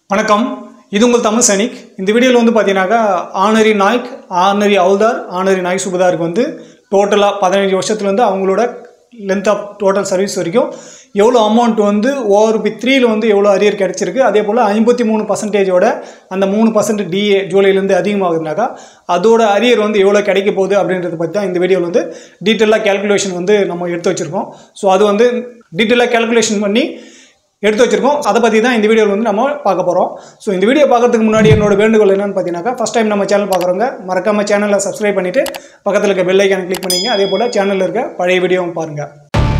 வணக்கம் இது உங்கள் தமிழ் சைனிக் இந்த வீடியோவில் வந்து பார்த்தீங்கன்னாக்கா honorary naik honorary havildar honorary naib சுபதாருக்கு வந்து டோட்டலாக பதினஞ்சு வருஷத்துலேருந்து அவங்களோட லென்த் ஆஃப் டோட்டல் சர்வீஸ் வரைக்கும் எவ்வளோ அமௌண்ட் வந்து ஓவர் பி த்ரீல வந்து எவ்வளோ அரியர் கிடச்சிருக்கு அதே போல் ஐம்பத்தி மூணு பர்சன்டேஜோட அந்த மூணு பர்சன்ட் டிஏ ஜூலைலேருந்து அதிகமாகுதுனாக்கா அதோட அரியர் வந்து எவ்வளோ கிடைக்க போகுது அப்படின்றத பற்றி தான் இந்த வீடியோவில் வந்து டீட்டெயிலாக கேல்குலேஷன் வந்து நம்ம எடுத்து வச்சுருக்கோம் ஸோ அது வந்து டீட்டெயிலாக கேல்குலேஷன் பண்ணி எடுத்து வச்சிருக்கோம் அதை பற்றி தான் இந்த வீடியோவில் வந்து நம்ம பார்க்க போகிறோம் ஸோ இந்த வீடியோ பார்க்கறதுக்கு முன்னாடி என்னோட வேண்டுகோள் என்னன்னு பார்த்தீங்கன்னாக்கா ஃபஸ்ட் டைம் நம்ம சேனல் பார்க்குறவங்க மறக்காம சேனலை சப்ஸ்கிரைப் பண்ணிவிட்டு பக்கத்தில் இருக்க பெல் ஐக்கான கிளிக் பண்ணிங்க அதே போல் சேனலில் இருக்க பழைய வீடியோவும் பாருங்கள்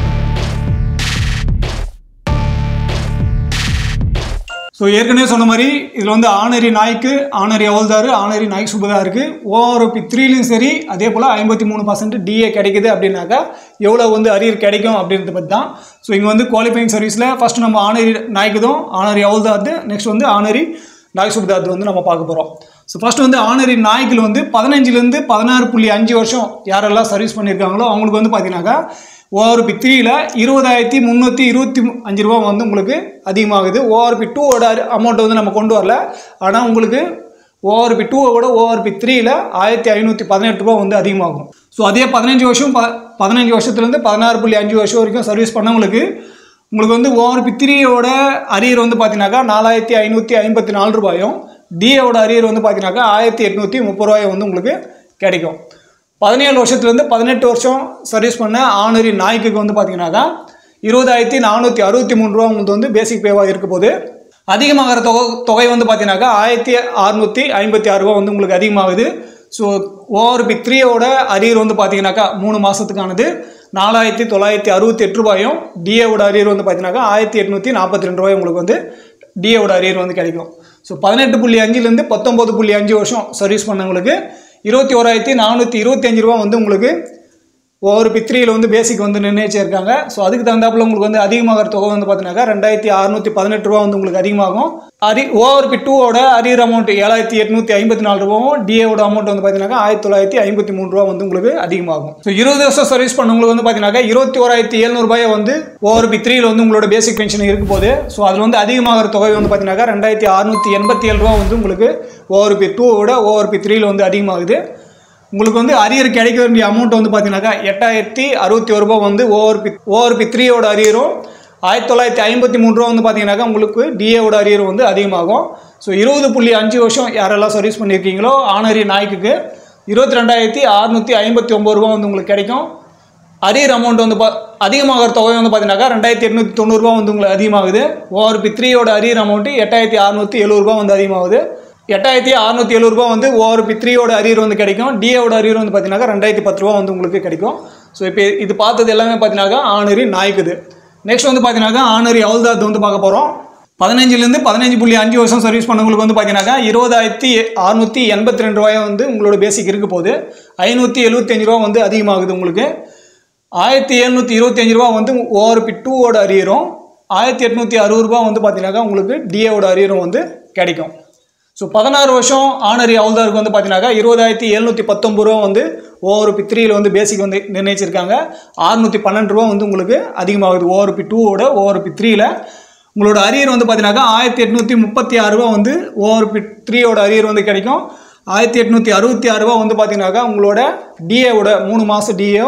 ஸோ ஏற்கனவே சொன்ன மாதிரி இதில் வந்து ஆனரி நாய்க்கு ஆனரி அவல்தாரு ஆனரி நாய்க்கு சுபதா இருக்குது ஓஆர்பி த்ரீலையும் சரி அதே போல் ஐம்பத்தி மூணு பர்சன்ட் டிஏ கிடைக்குது அப்படின்னாக்கா எவ்வளோ வந்து அரியர் கிடைக்கும் அப்படின்றத பற்றி தான் ஸோ இங்கே வந்து குவாலிஃபைங் சர்வீஸில் ஃபஸ்ட்டு நம்ம ஆனரி நாய்க்குதும் ஆனரி அவல்தார்து நெக்ஸ்ட் வந்து ஆனரி நாய் சுபதார்து வந்து நம்ம பார்க்க போகிறோம் ஸோ ஃபஸ்ட்டு வந்து ஆனரி நாய்க்கில் வந்து பதினஞ்சுலேருந்து பதினாறு புள்ளி அஞ்சு வருஷம் யாரெல்லாம் சர்வீஸ் பண்ணியிருக்காங்களோ அவங்களுக்கு வந்து பார்த்தீங்கன்னாக்கா ஓஆர்பி த்ரீயில் இருபதாயிரத்தி முந்நூற்றி இருபத்தி அஞ்சு ரூபா வந்து உங்களுக்கு அதிகமாகுது ஓஆர்பி டூவோட அமௌண்ட் வந்து நம்ம கொண்டு வரல ஆனால் உங்களுக்கு ஓஆர்பி டூவோட ஓஆர்பி த்ரீயில் ஆயிரத்தி ஐநூற்றி பதினெட்டு ரூபா வந்து அதிகமாகும் ஸோ அதே பதினஞ்சு வருஷம் ப பதினஞ்சு வருஷத்துலேருந்து பதினாறு புள்ளி அஞ்சு வருஷம் வரைக்கும் சர்வீஸ் பண்ணவங்களுக்கு உங்களுக்கு வந்து ஓஆர்பி த்ரீயோட அரியர் வந்து பார்த்தீங்கன்னாக்கா நாலாயிரத்தி ஐநூற்றி ஐம்பத்தி நாலு ரூபாயும் டிஏவோட அரியர் வந்து பார்த்தீங்கன்னாக்கா ஆயிரத்தி எட்நூற்றி முப்பது ரூபாயும் வந்து உங்களுக்கு கிடைக்கும் பதினேழு வருஷத்துலேருந்து பதினெட்டு வருஷம் சர்வீஸ் பண்ண ஆனரி நாய்க்கு வந்து பார்த்தீங்கன்னாக்கா இருபதாயிரத்தி நானூற்றி அறுபத்தி மூணு ரூபா உங்களுக்கு வந்து பேசிக் பேவாக இருக்க போது அதிகமாகிற தொகை தொகை வந்து பார்த்தீங்கன்னாக்கா ஆயிரத்தி அறுநூற்றி ஐம்பத்தி ஆறு ரூபா வந்து உங்களுக்கு அதிகமாகுது ஸோ ஓஆர்பி த்ரீயோட அரியர் வந்து பார்த்தீங்கன்னாக்கா மூணு மாதத்துக்கானது நாலாயிரத்தி தொள்ளாயிரத்தி அறுபத்தி எட்டு ரூபாயும் டிஏவோட அரியர் வந்து பார்த்தீங்கன்னாக்கா ஆயிரத்தி எட்நூற்றி நாற்பத்தி ரெண்டு ரூபாய் உங்களுக்கு வந்து டிஏவோட அரியர் வந்து கிடைக்கும் ஸோ பதினெட்டு புள்ளி அஞ்சுலேருந்து பத்தொம்போது புள்ளி அஞ்சு வருஷம் சர்வீஸ் பண்ணவங்களுக்கு இருபத்தி ஓராயிரத்தி நானூற்றி இருபத்தி அஞ்சு ரூபா வந்து உங்களுக்கு ஒவ்வொரு பித்ரியில் வந்து பேசிக் வந்து நிர்ணயிச்சிருக்காங்க ஸோ அதுக்கு தகுந்தாப்புல உங்களுக்கு வந்து அதிகமாகிற தொகை வந்து பார்த்தீங்கன்னாக்கா ரெண்டாயிரத்தி அறுநூற்றி பதினெட்டு ரூபா வந்து உங்களுக்கு அதிகமாகும் அரி ஓவர் பி டூவோட அரியர் அமௌண்ட் ஏழாயிரத்தி எட்நூற்றி ஐம்பத்தி நாலு ரூபாவும் டிஏவோட அமௌண்ட் வந்து பார்த்தீங்கன்னாக்கா ஆயிரத்தி தொள்ளாயிரத்தி ஐம்பத்தி மூணு ரூபா வந்து உங்களுக்கு அதிகமாகும் ஸோ இருபது வருஷம் சர்வீஸ் பண்ணவங்களுக்கு வந்து பார்த்தீங்கன்னாக்கா இருபத்தி ஓராயிரத்தி எழுநூறுபாயை வந்து ஓவர் பி த்ரீயில் வந்து உங்களோட பேசிக் பென்ஷன் இருக்க போது ஸோ அதில் வந்து அதிகமாகிற தொகை வந்து பார்த்தீங்கன்னாக்கா ரெண்டாயிரத்தி அறுநூற்றி எண்பத்தி ஏழு ரூபா வந்து உங்களுக்கு ஓவர் பி டூவோட ஓவர் பி த்ரீயில் வந்து அதிகமாகுது உங்களுக்கு வந்து அரியர் கிடைக்க வேண்டிய அமௌண்ட் வந்து பார்த்தீங்கன்னாக்கா எட்டாயிரத்தி அறுபத்தி ஒரு ரூபா வந்து ஓவர் பி ஓவர் பி த்ரீயோட அரியரும் ஆயிரத்தி தொள்ளாயிரத்தி ஐம்பத்தி மூணு ரூபா வந்து பார்த்தீங்கன்னாக்கா உங்களுக்கு டிஏவோட அரியர் வந்து அதிகமாகும் ஸோ இருபது புள்ளி அஞ்சு வருஷம் யாரெல்லாம் சர்வீஸ் பண்ணியிருக்கீங்களோ ஆனரி நாய்க்குக்கு இருபத்தி ரெண்டாயிரத்தி அறுநூற்றி ஐம்பத்தி ஒம்பது ரூபா வந்து உங்களுக்கு கிடைக்கும் அரியர் அமௌண்ட் வந்து பா அதிகமாகிற தொகை வந்து பார்த்தீங்கன்னாக்கா ரெண்டாயிரத்தி எட்நூற்றி தொண்ணூறுரூவா வந்து உங்களுக்கு அதிகமாகுது ஓவர் பி த்ரீயோட அரியர் அமௌண்ட்டு எட்டாயிரத்தி அறுநூற்றி எழுபது ரூபா வந்து அதிகமாகுது எட்டாயிரத்தி அறுநூற்றி எழுபது ரூபா வந்து ஓவர் பி த்ரீயோட அரியர் வந்து கிடைக்கும் டிஏவோட அரியர் வந்து பார்த்தீங்கன்னா ரெண்டாயிரத்தி பத்து ரூபா வந்து உங்களுக்கு கிடைக்கும் ஸோ இப்போ இது பார்த்தது எல்லாமே பார்த்தீங்கன்னாக்கா ஆனரி நாய்க்குது நெக்ஸ்ட் வந்து பார்த்தீங்கன்னாக்கா ஆனரி அவல்தாத் வந்து பார்க்க போகிறோம் பதினஞ்சுலேருந்து பதினஞ்சு புள்ளி அஞ்சு வருஷம் சர்வீஸ் பண்ணவங்களுக்கு வந்து பார்த்தீங்கன்னாக்கா இருபதாயிரத்தி அறுநூற்றி எண்பத்தி ரெண்டு ரூபாய் வந்து உங்களோட பேசிக் இருக்க போகுது ஐநூற்றி எழுபத்தஞ்சு ரூபா வந்து அதிகமாகுது உங்களுக்கு ஆயிரத்தி எழுநூற்றி இருபத்தஞ்சு ரூபா வந்து ஓவர் பி டூவோட அரியரும் ஆயிரத்தி எட்நூற்றி அறுபது ரூபா வந்து பார்த்தீங்கன்னாக்கா உங்களுக்கு டிஏவோட அரியரும் வந்து கிடைக்கும் ஸோ பதினாறு வருஷம் ஆனரி அவல்தாருக்கு வந்து பார்த்தீங்கன்னாக்கா இருபதாயிரத்தி எழுநூற்றி பத்தொம்பது ரூபா வந்து ஓவர் பி த்ரீயில் வந்து பேசிக் வந்து நிர்ணயிச்சிருக்காங்க அறுநூற்றி பன்னெண்டு ரூபா வந்து உங்களுக்கு அதிகமாகுது ஓவர் பி டூவோட ஓவர் பி த்ரீயில் உங்களோட அரியர் வந்து பார்த்தீங்கன்னாக்கா ஆயிரத்தி எட்நூற்றி முப்பத்தி ஆறு ரூபா வந்து ஓவர் பி த்ரீயோட அரியர் வந்து கிடைக்கும் ஆயிரத்தி எட்நூற்றி அறுபத்தி ஆறு ரூபா வந்து பார்த்தீங்கன்னாக்கா உங்களோட டிஏவோட மூணு மாதம் டிஏ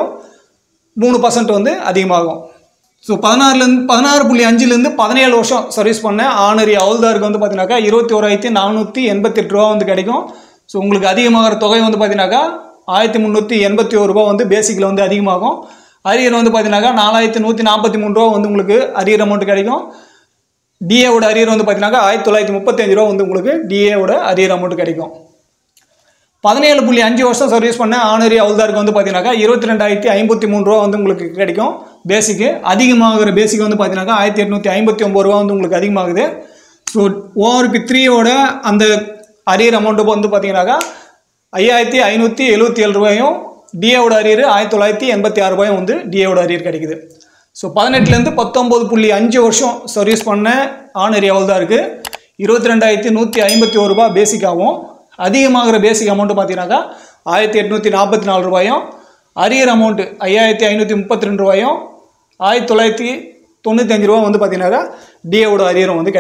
மூணு பர்சன்ட் வந்து அதிகமாகும் ஸோ பதினாறுலேருந்து பதினாறு புள்ளி அஞ்சுலேருந்து பதினேழு வருஷம் சர்வீஸ் பண்ண ஆனரி அவல்தாருக்கு வந்து பார்த்தீங்கன்னாக்கா இருபத்தி ஓராயிரத்தி நானூற்றி எண்பத்தெட்டு ரூபா வந்து கிடைக்கும் ஸோ உங்களுக்கு அதிகமாகிற தொகை வந்து பார்த்தீங்கன்னாக்கா ஆயிரத்தி முந்நூற்றி எண்பத்தி ஒரு ரூபா வந்து பேசிக்கில் வந்து அதிகமாகும் அரியர் வந்து பார்த்தீங்கன்னாக்கா நாலாயிரத்தி நூற்றி நாற்பத்தி மூணு ரூபா வந்து உங்களுக்கு அரியர் அமௌண்ட் கிடைக்கும் டிஏவோட அரியர் வந்து பார்த்தீங்கன்னாக்கா ஆயிரத்தி தொள்ளாயிரத்தி முப்பத்தஞ்சு ரூபா வந்து உங்களுக்கு டிஏவோட அரியர் அமௌண்ட் கிடைக்கும் பதினேழு புள்ளி அஞ்சு வருஷம் சர்வீஸ் பண்ண ஆனரி அவல்தாருக்கு வந்து பார்த்தீங்கன்னாக்கா இருபத்தி ரெண்டாயிரத்தி ஐம்பத்தி மூணு ரூபா வந்து உங்களுக்கு கிடைக்கும் பேசிக்கு அதிகமாகிற பேசிக் வந்து பார்த்தீங்கன்னாக்கா ஆயிரத்தி எட்நூற்றி ஐம்பத்தி ஒம்பது ரூபா வந்து உங்களுக்கு அதிகமாகுது ஸோ ஓஆர்பி த்ரீயோட அந்த அரியர் அமௌண்ட்டு வந்து பார்த்தீங்கன்னாக்கா ஐயாயிரத்தி ஐநூற்றி எழுபத்தி ஏழு ரூபாயும் டிஏவோட அரியர் ஆயிரத்தி தொள்ளாயிரத்தி எண்பத்தி ஆறு ரூபாயும் வந்து டிஏவோட அரியர் கிடைக்குது ஸோ பதினெட்டுலேருந்து பத்தொம்போது புள்ளி அஞ்சு வருஷம் சர்வீஸ் பண்ண ஆனரி அவல்தாருக்கு இருபத்தி ரெண்டாயிரத்தி நூற்றி ஐம்பத்தி ஒரு ரூபா பேசிக்காகவும் அதிகமாகிற பேசிக் அமௌண்ட்டு பார்த்தீங்கன்னாக்கா ஆயிரத்தி எட்நூற்றி நாற்பத்தி நாலு ரூபாயும் அரியர் அமௌண்ட்டு ஐயாயிரத்தி ஐநூற்றி முப்பத்தி ரெண்டு ரூபாயும் ஆயிரத்தி தொள்ளாயிரத்தி தொண்ணூத்தஞ்சு ரூபா வந்து பார்த்தீங்கன்னாக்கா டிஏவோட அரியரும் வந்து கிடைக்கும்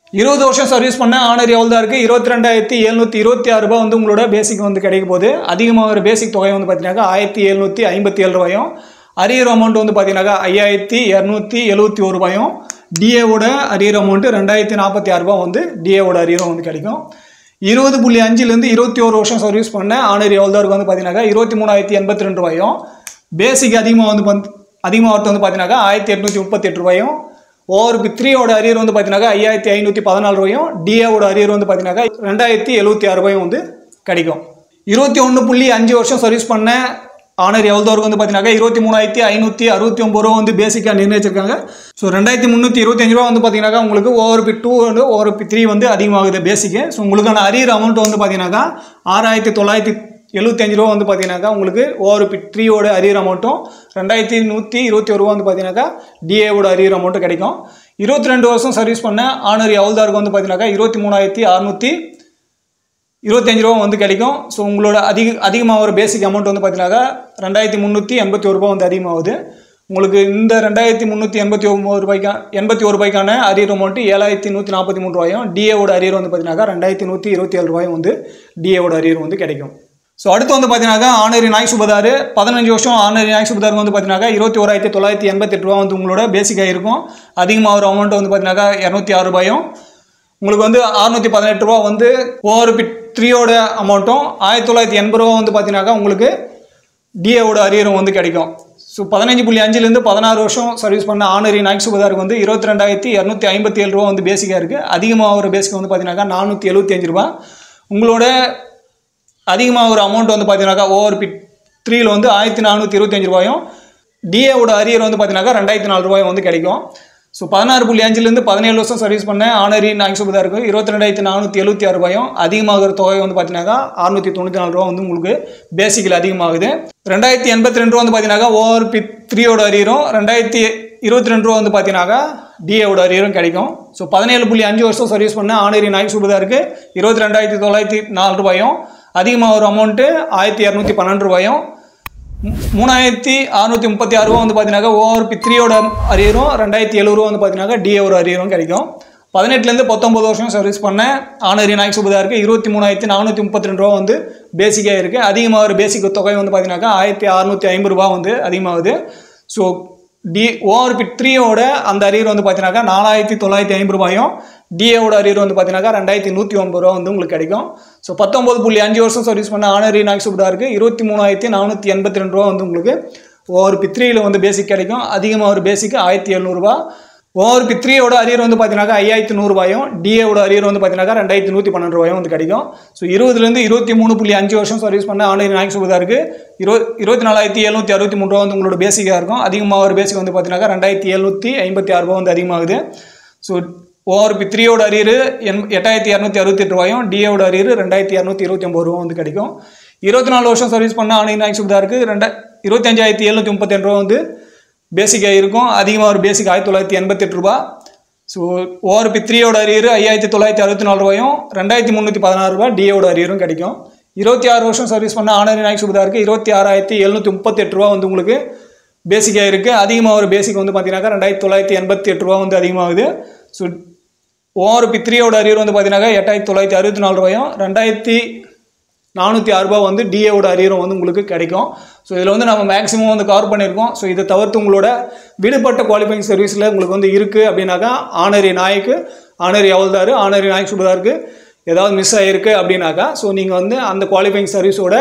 இருபது வருஷம் சர்வீஸ் பண்ண ஆனர் எவ்வளோ தான் இருக்குது இருபத்தி ரெண்டாயிரத்தி எழுநூற்றி இருபத்தி ஆறு ரூபாய் வந்து உங்களோட பேசிக் வந்து கிடைக்க போகுது அதிகமாக ஒரு பேசிக் தொகை வந்து பார்த்தீங்கன்னாக்கா ஆயிரத்தி எழுநூற்றி ஐம்பத்தி ஏழு ரூபாயும் அரியர் அமௌண்ட் வந்து பார்த்தீங்கன்னாக்கா ஐயாயிரத்தி இரநூத்தி எழுபத்தி ஒரு ரூபாயும் டிஏவோட அரியர் அமௌண்ட்டு ரெண்டாயிரத்தி நாற்பத்தி ஆறு ரூபாய் வந்து டிஏவோட அரியரும் வந்து கிடைக்கும் இருபது புள்ளி அஞ்சுலேருந்து இருபத்தி ஒரு வருஷம் சர்வீஸ் பண்ண ஆனர் எவ்வளோருக்கு வந்து பார்த்தீங்கன்னாக்கா இருபத்தி மூணாயிரத்தி எண்பத்தி ரெண்டு ரூபாயும் பேசிக் அதிகமாக வந்து வந்து அதிகமாக வரட்டு வந்து பார்த்தீங்கன்னாக்கா ஆயிரத்தி எட்நூற்றி முப்பத்தி எட்டு ரூபாயும் ஓவர் த்ரீயோட அரியர் வந்து பார்த்தீங்கன்னாக்கா ஐயாயிரத்தி ஐநூற்றி பதினாலு ரூபாயும் டிஏவோட அரியர் வந்து பார்த்தீங்கன்னாக்கா ரெண்டாயிரத்தி எழுபத்தி ஆறு ரூபாயும் வந்து கிடைக்கும் இருபத்தி ஒன்று புள்ளி அஞ்சு வருஷம் சர்வீஸ் பண்ண ஆனர் எவ்வளோருக்கு வந்து பார்த்தீங்கன்னாக்கா இருபத்தி மூணாயிரத்தி ஐநூற்றி அறுபத்தி ஒம்பது ரூபா வந்து பேசிக்காக நிர்ணயிச்சிருக்காங்க ஸோ ரெண்டாயிரத்தி முந்நூற்றி இருபத்தஞ்சு ரூபா வந்து பார்த்தீங்கன்னாக்கா உங்களுக்கு ஓவர் பி டூ வந்து ஓவர் பி த்ரீ வந்து அதிகமாகுது பேசிக்கு ஸோ உங்களுக்கான அரியர் அமௌண்ட் வந்து பார்த்தீங்கன்னாக்கா ஆறாயிரத்தி தொள்ளாயிரத்தி எழுபத்தஞ்சு ரூபா வந்து பார்த்தீங்கன்னாக்கா உங்களுக்கு ஓவர் பி த்ரீயோட அரியர் அமௌண்ட்டும் ரெண்டாயிரத்தி நூற்றி இருபத்தி ஒரு ரூபா வந்து பார்த்தீங்கன்னாக்கா டிஏவோட அரியர் அமௌண்ட்டும் கிடைக்கும் இருபத்தி ரெண்டு வருஷம் சர்வீஸ் பண்ண ஆனர் எவ்வளோதாருக்கு வந்து பார்த்தீங்கன்னாக்கா இருபத்தி மூணாயிரத்தி அறுநூற்றி இருபத்தஞ்சு ரூபா வந்து கிடைக்கும் ஸோ உங்களோட அதிக அதிகமாக ஒரு பேசிக் அமௌண்ட் வந்து பார்த்தீங்கன்னாக்கா ரெண்டாயிரத்தி முந்நூற்றி எண்பத்தி ஒரு ரூபா வந்து அதிகமாகுது உங்களுக்கு இந்த ரெண்டாயிரத்தி முந்நூற்றி எண்பத்தி ஒம்பது ரூபாய்க்கா எண்பத்தி ஒரு ரூபாய்க்கான அரியர் அமௌண்ட்டு ஏழாயிரத்தி நூற்றி நாற்பத்தி மூணு ரூபாயும் டிஏவோட அரியர் வந்து பார்த்தீங்கன்னாக்கா ரெண்டாயிரத்தி நூற்றி இருபத்தி ஏழு ரூபாயும் வந்து டிஏவோட அரியர் வந்து கிடைக்கும் ஸோ அடுத்து வந்து பார்த்தீங்கன்னாக்கா ஆனரி நாய் சுபதார் பதினஞ்சு வருஷம் ஆனரி நாய் சுபதார் வந்து பார்த்தீங்கன்னாக்கா இருபத்தி ஓராயிரத்தி தொள்ளாயிரத்தி எண்பத்தெட்டு ரூபா வந்து உங்களோட பேசிக்காக இருக்கும் அதிகமாக ஒரு அமௌண்ட் வந்து பார்த்தீங்கன்னாக்கா இரநூத்தி ஆறு ரூபாயும் உங்களுக்கு வந்து அறுநூற்றி பதினெட்டு ரூபா வந்து ஓவர் பிட் த்ரீயோட அமௌண்ட்டும் ஆயிரத்தி தொள்ளாயிரத்தி எண்பது ரூபா வந்து பார்த்தீங்கன்னாக்கா உங்களுக்கு டிஏவோட அரியரும் வந்து கிடைக்கும் ஸோ பதினஞ்சு புள்ளி அஞ்சுலேருந்து பதினாறு வருஷம் சர்வீஸ் பண்ண ஆனரி நாய்க் சுபதாருக்கு வந்து இருபத்தி ரெண்டாயிரத்தி இரநூத்தி ஐம்பத்தி ஏழு ரூபா வந்து பேசிக்காக இருக்குது அதிகமாக ஒரு பேசிக் வந்து பார்த்தீங்கன்னாக்கா நானூற்றி எழுபத்தி அஞ்சு ரூபா உங்களோட அதிகமாக ஒரு அமௌண்ட் வந்து பார்த்தீங்கன்னாக்கா ஓவர் பிட் த்ரீயில் வந்து ஆயிரத்தி நானூற்றி இருபத்தஞ்சு ரூபாயும் டிஏவோட அரியர் வந்து பார்த்தீங்கன்னாக்கா ரெண்டாயிரத்தி நாலு ரூபாயும் வந்து கிடைக்கும் ஸோ பதினாறு புள்ளி அஞ்சுலேருந்து பதினேழு வருஷம் சர்வீஸ் பண்ண ஆனரி நாய்க் சுபதா இருக்கும் இருபத்தி ரெண்டாயிரத்தி நானூற்றி எழுபத்தி ஆறு ரூபாயும் அதிகமாகிற தொகை வந்து பார்த்தீங்கன்னாக்கா அறுநூற்றி தொண்ணூற்றி நாலு ரூபா வந்து உங்களுக்கு பேசிக்கில் அதிகமாகுது ரெண்டாயிரத்தி எண்பத்தி ரெண்டு ரூபா வந்து பார்த்தீங்கன்னாக்கா ஓவர் பி த்ரீயோட அரியரும் ரெண்டாயிரத்தி இருபத்தி ரெண்டு ரூபா வந்து பார்த்தீங்கன்னாக்கா டிஏவோட அரியரும் கிடைக்கும் ஸோ பதினேழு புள்ளி அஞ்சு வருஷம் சர்வீஸ் பண்ண ஆனரி நாய்க் சுபதா இருக்கு இருபத்தி ரெண்டாயிரத்தி தொள்ளாயிரத்தி நாலு ரூபாயும் அதிகமாக ஒரு அமௌண்ட்டு ஆயிரத்தி இரநூத்தி பன்னெண்டு ரூபாயும் மூ- மூணாயிரத்தி அறுநூற்றி முப்பத்தி ஆறு ரூபா வந்து பார்த்தீங்கன்னாக்கா ஓவர் பி த்ரீயோட அரியரும் ரெண்டாயிரத்தி எழுபது ரூபா வந்து பார்த்தீங்கன்னாக்கா டிஏ ஒரு அரியரும் கிடைக்கும் பதினெட்டுலேருந்து பத்தொம்பது வருஷம் சர்வீஸ் பண்ண ஆனரி நாய்க் சுபதா இருக்குது இருபத்தி மூணாயிரத்தி நானூற்றி முப்பத்தி ரெண்டு ரூபா வந்து பேசிக்காக இருக்குது அதிகமாக ஒரு பேசிக் தொகை வந்து பார்த்தீங்கன்னாக்கா ஆயிரத்தி அறுநூற்றி ஐம்பது ரூபா வந்து அதிகமாகுது ஸோ டி ஓவர் பி த்ரீயோட அந்த அரியர் வந்து பார்த்தீங்கன்னாக்கா நாலாயிரத்தி தொள்ளாயிரத்தி ஐம்பது ரூபாயும் டிஏவோட அரியர் வந்து பார்த்தீங்கன்னாக்கா ரெண்டாயிரத்தி நூற்றி ஒன்பது ரூபா வந்து உங்களுக்கு கிடைக்கும் ஸோ பத்தொம்பது புள்ளி அஞ்சு வருஷம் சர்வீஸ் பண்ண ஆனரி நாய்க் சுபதா இருக்குது இருபத்தி மூணாயிரத்தி நானூற்றி எண்பத்தி ரெண்டு ரூபா வந்து உங்களுக்கு ஓவர் பி த்ரீயில் வந்து பேசிக் கிடைக்கும் அதிகமாக ஒரு பேசிக் ஆயிரத்தி எழுநூறுபா ஓவர் பி த்ரீயோட அரியர் வந்து பார்த்தீங்கன்னாக்கா ஐயாயிரத்தி நூறுபாயும் டிஏவோட அரியர் வந்து பார்த்தீங்கன்னாக்கா ரெண்டாயிரத்தி நூற்றி பன்னெண்டு ரூபாயும் வந்து கிடைக்கும் ஸோ இருபதுலேருந்து இருபத்தி மூணு புள்ளி அஞ்சு வருஷம் சர்வீஸ் பண்ண ஆன்லைன் நாய்க் சுபதா இருக்குது இரு இருபத்தி நாலாயிரத்தி எழுநூற்றி அறுபத்தி மூணு ரூபா வந்து உங்களோட பேசிக்காக இருக்கும் அதிகமாக ஒரு பேசிக் வந்து பார்த்தீங்கன்னாக்கா ரெண்டாயிரத்தி எழுநூற்றி ஐம்பத்தி ஆறு ரூபா வந்து அதிகமாகுது ஸோ ஓவர் பி த்ரீயோட அரியர் எண் எட்டாயிரத்தி இரநூத்தி அறுபத்தெட்டு ரூபாயும் டிஏவோட அரியர் ரெண்டாயிரத்தி இரநூத்தி இருபத்தி ஒம்பது ரூபா வந்து கிடைக்கும் இருபத்தி நாலு வருஷம் சர்வீஸ் பண்ண ஆன்லைன் நாய்க் சுபதா இருக்குது ரெண்டா இருபத்தஞ்சாயிரத்தி எழுநூற்றி முப்பத்தி ரூபா வந்து பேசிக்காக இருக்கும் அதிகமாக ஒரு பேசிக் ஆயிரத்தி தொள்ளாயிரத்தி எண்பத்தெட்டு ரூபா ஸோ ஓவர் பி த்ரீயோட அரியர் ஐயாயிரத்தி தொள்ளாயிரத்தி அறுபத்தி நாலு ரூபாயும் ரெண்டாயிரத்தி முந்நூற்றி பதினாறு ரூபா டிஏவோட அரியரும் கிடைக்கும் இருபத்தி ஆறு வருஷம் சர்வீஸ் பண்ண ஆனரி நாய்க் சுபதா இருக்குது இருபத்தி ஆறாயிரத்தி எழுநூற்றி முப்பத்தெட்டு ரூபா வந்து உங்களுக்கு பேசிக்காக இருக்குது அதிகமாக ஒரு பேசிக் வந்து பார்த்தீங்கன்னாக்கா ரெண்டாயிரத்தி தொள்ளாயிரத்தி எண்பத்தி எட்டு ரூபா வந்து அதிகமாகுது ஸோ ஓவர் பி த்ரீயோட அரியர் வந்து பார்த்தீங்கன்னாக்கா எட்டாயிரத்தி தொள்ளாயிரத்தி அறுபத்தி நாலு ரூபாயும் ரெண்டாயிரத்தி நானூற்றி ஆறு ரூபாய் வந்து டிஏவோட அரியரும் வந்து உங்களுக்கு கிடைக்கும் ஸோ இதில் வந்து நம்ம மேக்ஸிமம் வந்து கவர் பண்ணியிருக்கோம் ஸோ இதை தவிர்த்து உங்களோட விடுபட்ட குவாலிஃபைங் சர்வீஸில் உங்களுக்கு வந்து இருக்குது அப்படின்னாக்கா ஆனரி நாய்க்கு ஆனரி அவல்தாரு ஆனரி நாய்க்கு சுபதாருக்கு ஏதாவது மிஸ் ஆகிருக்கு அப்படின்னாக்கா ஸோ நீங்கள் வந்து அந்த குவாலிஃபைங் சர்வீஸோட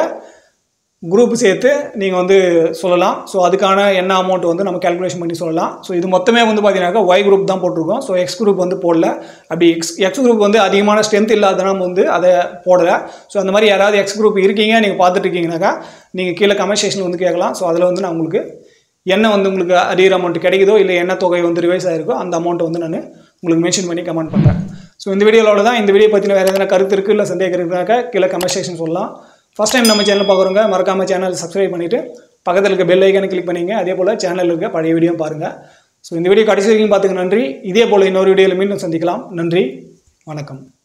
குரூப் சேர்த்து நீங்கள் வந்து சொல்லலாம் ஸோ அதுக்கான என்ன அமௌண்ட் வந்து நம்ம கேல்குலேஷன் பண்ணி சொல்லலாம் ஸோ இது மொத்தமே வந்து பார்த்தீங்கன்னாக்கா ஒய் குரூப் தான் போட்டிருக்கோம் ஸோ எக்ஸ் குரூப் வந்து போடல அப்படி எக்ஸ் எக்ஸ் குரூப் வந்து அதிகமான ஸ்ட்ரென்த் இல்லாத நம்ம வந்து அதை போடலை ஸோ அந்த மாதிரி யாராவது எக்ஸ் குரூப் இருக்கீங்க நீங்கள் பார்த்துட்டு இருக்கீங்கனாக்கா நீங்கள் கீழே கமெண்ட் செக்ஷனில் வந்து கேட்கலாம் ஸோ அதில் வந்து நான் உங்களுக்கு என்ன வந்து உங்களுக்கு அரியர் அமௌண்ட் கிடைக்குதோ இல்லை என்ன தொகை வந்து ரிவைஸ் ஆயிருக்கோ அந்த அமௌண்ட்டை வந்து நான் உங்களுக்கு மென்ஷன் பண்ணி கமெண்ட் பண்ணுறேன் ஸோ இந்த வீடியோவில் தான் இந்த வீடியோ பற்றின வேறு எதனா கருத்து இருக்குது இல்லை சந்தேகம் இருக்குனாக்கா கீழே கமெண்ட் செக்ஷன் சொல்லலாம் ஃபஸ்ட் டைம் நம்ம சேனல் பார்க்குறவங்க மறக்காமல் சேனல் சப்ஸ்கிரைப் பண்ணிவிட்டு பக்கத்தில் இருக்க பெல் ஐக்கானை கிளிக் பண்ணிங்க அதே போல் சேனலில் இருக்க பழைய வீடியோ பாருங்கள் ஸோ இந்த வீடியோ கடைசி வரைக்கும் பார்த்துக்க நன்றி இதே போல் இன்னொரு வீடியோவில் மீண்டும் சந்திக்கலாம் நன்றி வணக்கம்